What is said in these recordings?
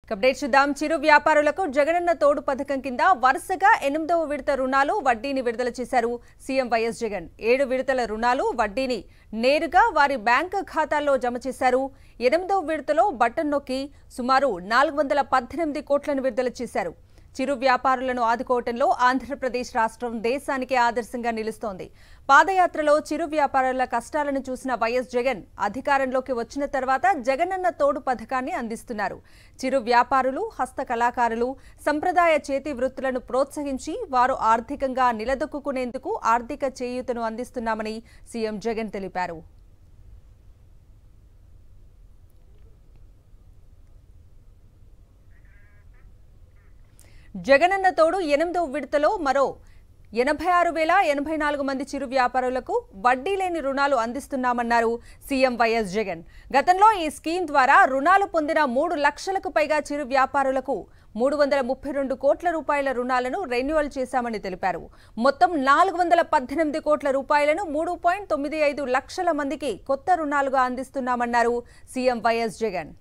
update చూద్దాం చిరు వ్యాపారులకు జగనన్న తోడు పథకం కింద వరుసగా ఎనిమిదవ విడత రుణాలు వడ్డీని విడుదల చేశారు సీఎం వైఎస్ జగన్ ఏడు విడతల రుణాలు వడ్డీని నేరుగా వారి బ్యాంకు ఖాతాల్లో జమ చేశారు ఎనిమిదవ విడతలో బటన్ నొక్కి సుమారు నాలుగు వందల పద్దెనిమిది కోట్లను విడుదల చేశారు చిరు వ్యాపారులను ఆదుకోవటంలో ఆంధ్రప్రదేశ్ రాష్ట్రం దేశానికి ఆదర్శంగా నిలుస్తోంది పాదయాత్రలో చిరు వ్యాపారుల కష్టాలను చూసిన వైఎస్ జగన్ అధికారంలోకి వచ్చిన తర్వాత జగనన్న తోడు పథకాన్ని అందిస్తున్నారు చిరు వ్యాపారులు హస్త కళాకారులు సంప్రదాయ చేతి వృత్తులను ప్రోత్సహించి వారు ఆర్థికంగా నిలదొక్కునేందుకు ఆర్థిక చేయూతను అందిస్తున్నామని సీఎం జగన్ తెలిపారు జగనన్న తోడు ఎనిమిదవ విడతలో మరో ఎనభై ఆరు వేల ఎనభై నాలుగు మంది చిరు వ్యాపారులకు వడ్డీ లేని రుణాలు అందిస్తున్నామన్నారు సీఎం వైఎస్ జగన్ గతంలో ఈ స్కీమ్ ద్వారా రుణాలు పొందిన మూడు లక్షలకు పైగా చిరు వ్యాపారులకు మూడు వందల ముప్పై రెండు కోట్ల రూపాయల రుణాలను రెన్యువల్ చేశామని తెలిపారు మొత్తం నాలుగు వందల పద్దెనిమిది కోట్ల రూపాయలను మూడు పాయింట్ తొమ్మిది ఐదు లక్షల మందికి కొత్త రుణాలుగా అందిస్తున్నామన్నారు సీఎం వైఎస్ జగన్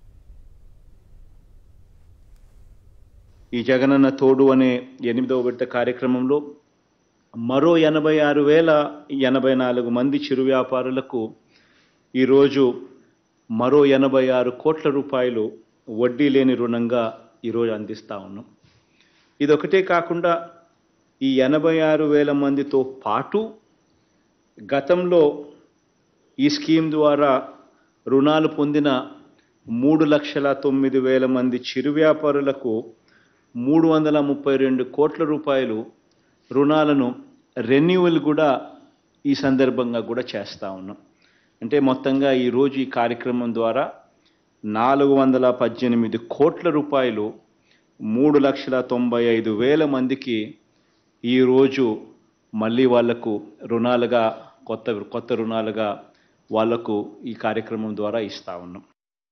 ఈ జగనన్న తోడు అనే ఎనిమిదవ విడత కార్యక్రమంలో మరో ఎనభై ఆరు వేల ఎనభై నాలుగు మంది చిరు వ్యాపారులకు ఈరోజు మరో ఎనభై ఆరు కోట్ల రూపాయలు వడ్డీ లేని రుణంగా ఈరోజు అందిస్తూ ఉన్నాం ఇదొకటే కాకుండా ఈ ఎనభై ఆరు వేల మందితో పాటు గతంలో ఈ స్కీమ్ ద్వారా రుణాలు పొందిన మూడు లక్షల తొమ్మిది వేల మంది చిరు వ్యాపారులకు మూడు వందల ముప్పై రెండు కోట్ల రూపాయలు రుణాలను రెన్యువల్ కూడా ఈ సందర్భంగా కూడా చేస్తూ ఉన్నాం అంటే మొత్తంగా ఈరోజు ఈ కార్యక్రమం ద్వారా నాలుగు వందల పద్దెనిమిది కోట్ల రూపాయలు మూడు లక్షల తొంభై ఐదు వేల మందికి ఈరోజు మళ్ళీ వాళ్లకు రుణాలుగా కొత్త కొత్త రుణాలుగా వాళ్లకు ఈ కార్యక్రమం ద్వారా ఇస్తా ఉన్నాం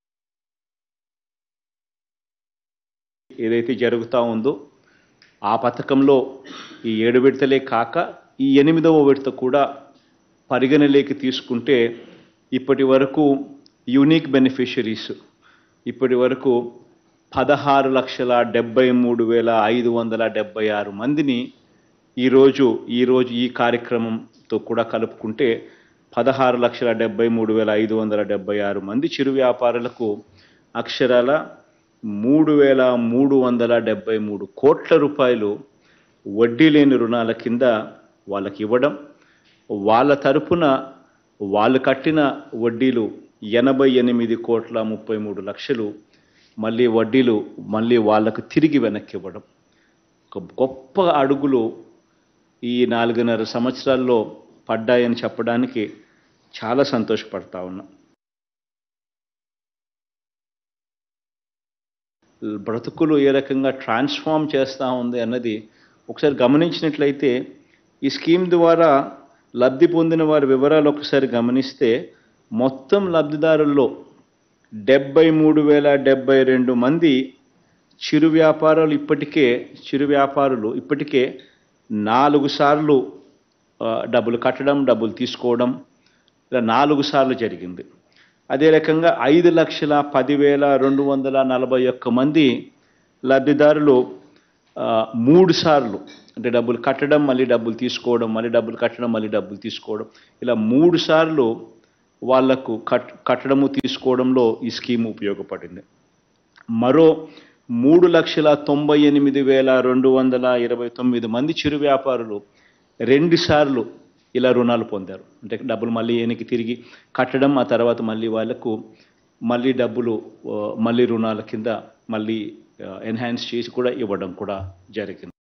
ఏదైతే జరుగుతూ ఉందో ఆ పథకంలో ఈ ఏడు విడతలే కాక ఈ ఎనిమిదవ విడత కూడా పరిగణలోకి తీసుకుంటే ఇప్పటి వరకు యూనిక్ బెనిఫిషరీస్ ఇప్పటి వరకు పదహారు లక్షల డెబ్బై మూడు వేల ఐదు వందల డెబ్బై ఆరు మందిని ఈరోజు ఈరోజు ఈ కార్యక్రమంతో కూడా కలుపుకుంటే పదహారు లక్షల డెబ్బై మూడు వేల ఐదు వందల డెబ్బై ఆరు మంది చిరు వ్యాపారులకు అక్షరాల మూడు వేల మూడు వందల డెబ్బై మూడు కోట్ల రూపాయలు వడ్డీ లేని రుణాల కింద వాళ్ళకి ఇవ్వడం వాళ్ళ తరపున వాళ్ళు కట్టిన వడ్డీలు ఎనభై ఎనిమిది కోట్ల ముప్పై మూడు లక్షలు మళ్ళీ వడ్డీలు మళ్ళీ వాళ్ళకు తిరిగి వెనక్కి ఇవ్వడం ఒక గొప్ప అడుగులు ఈ నాలుగున్నర సంవత్సరాల్లో పడ్డాయని చెప్పడానికి చాలా సంతోషపడతా ఉన్నా బ్రతుకులు ఏ రకంగా ట్రాన్స్ఫార్మ్ చేస్తూ ఉంది అన్నది ఒకసారి గమనించినట్లయితే ఈ స్కీమ్ ద్వారా లబ్ధి పొందిన వారి వివరాలు ఒకసారి గమనిస్తే మొత్తం లబ్ధిదారుల్లో డెబ్బై మూడు వేల డెబ్బై రెండు మంది చిరు వ్యాపారాలు ఇప్పటికే చిరు వ్యాపారులు ఇప్పటికే నాలుగు సార్లు ఆ, డబ్బులు కట్టడం డబ్బులు తీసుకోవడం ఇలా నాలుగు సార్లు జరిగింది అదే రకంగా ఐదు లక్షల పదివేల రెండు వందల నలభై ఒక్క మంది లబ్ధిదారులు ఆ, మూడు సార్లు అంటే డబ్బులు కట్టడం మళ్ళీ డబ్బులు తీసుకోవడం మళ్ళీ డబ్బులు కట్టడం మళ్ళీ డబ్బులు తీసుకోవడం ఇలా మూడు సార్లు వాళ్లకు కట్ కట్టడము తీసుకోవడంలో ఈ స్కీమ్ ఉపయోగపడింది మరో మూడు లక్షల తొంభై ఎనిమిది వేల రెండు వందల ఇరవై తొమ్మిది మంది చిరు వ్యాపారులు రెండు సార్లు ఇలా రుణాలు పొందారు అంటే డబ్బులు మళ్ళీ వెనక్కి తిరిగి కట్టడం ఆ తర్వాత మళ్ళీ వాళ్ళకు మళ్ళీ డబ్బులు ఆ, మళ్ళీ రుణాల కింద మళ్ళీ ఎన్హాన్స్ చేసి కూడా ఇవ్వడం కూడా జరిగింది